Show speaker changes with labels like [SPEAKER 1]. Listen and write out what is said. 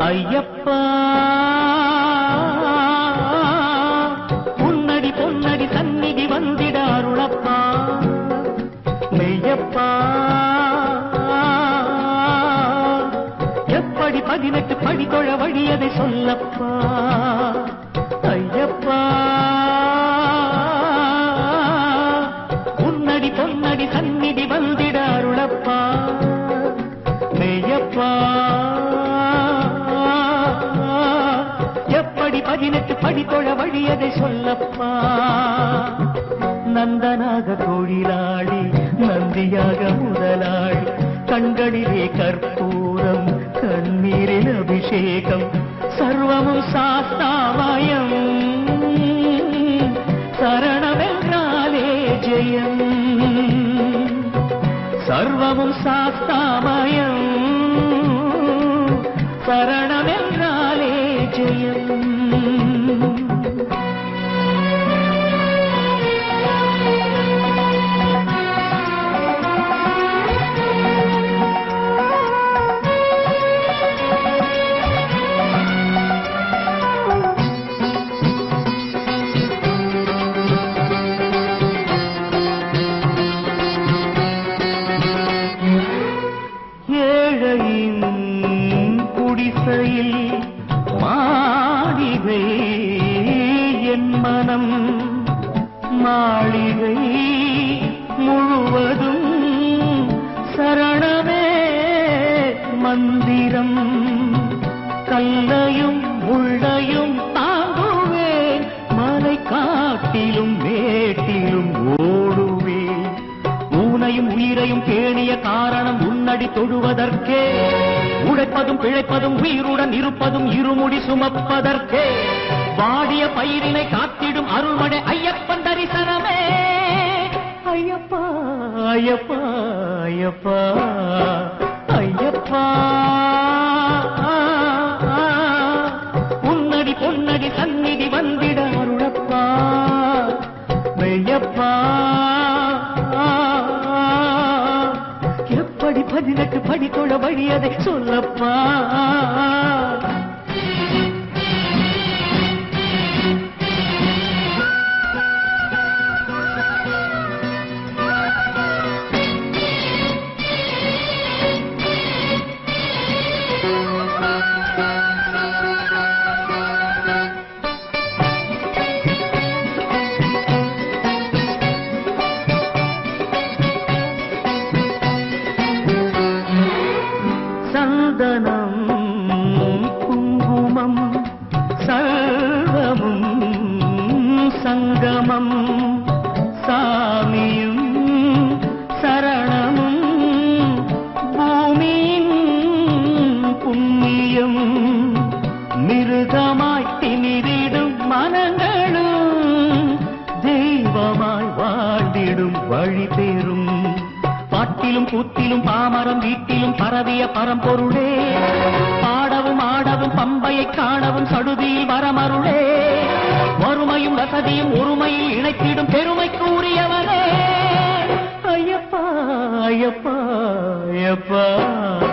[SPEAKER 1] ஐயப்பா உன்னடி பொன்னடி சந்நிதி வந்திட அருளப்பா மெய்யப்பா எப்படி பதினெட்டு படி தொழ வழியதை சொல்லப்பா ஐயப்பா உன்னடி பொன்னடி சந்நிதி வந்திட அருளப்பா மெய்யப்பா எப்படி பதினெட்டு படி தொழ வழியதை சொல்லப்பா நந்தனாக தொழிலாளி நந்தியாக முதலாளி கண்களிலே கற்பூரம் கண்ணீரில் அபிஷேகம் சர்வமும் சாஸ்தாமயம் சரணமென்றாலே ஜெயம் சர்வமும் சாஸ்தாமயம் சரணமென்றாலே ஜெயம் ஏழையின் குடிசையில் மாளிகை என் மனம் மாளிகை முழுவதும் சரணமே மந்திரம் கல்லையும் முள்ளையும் தாங்குவேன் மலை காட்டிலும் மேட்டிலும் ஓடுவேன் ஊனையும் உயிரையும் பேணிய காரணம் உன்னடி தொழுவதற்கே உழைப்பதும் பிழைப்பதும் உயிருடன் இருப்பதும் இருமுடி சுமப்பதற்கே வாடிய பயிரினை காத்திடும் அருள்மடை ஐயப்பன் தரிசனமே ஐயப்பா ஐயப்பா ஐயப்பா ஐயப்பா உன்னடி பொன்னடி சந்நிதி வந்திட அருளப்பா மெய்யப்பா எப்படி பதினெட்டு படி தொழ வழியதை சொல்லப்பா சந்தனம் குங்குமம் சர்வமும் சங்கமம் சாமியும் சரணமும் பூமியின் புண்ணியம் மிருகமாய் திமிரிடும் மனங்களும் தெய்வமாய் வாழ்ந்திடும் வழி பெறும் பாட்டிலும் கூத்திலும் பாமரம் வீட்டிலும் பரவிய பரம்பொருளே பாடவும் ஆடவும் பம்பையை காணவும் சடுதியில் வரமருளே வறுமையும் வசதியும் ஒருமையில் இணைத்திடும் பெருமை கூறியவனே ஐயப்பா ஐயப்பா ஐயப்பா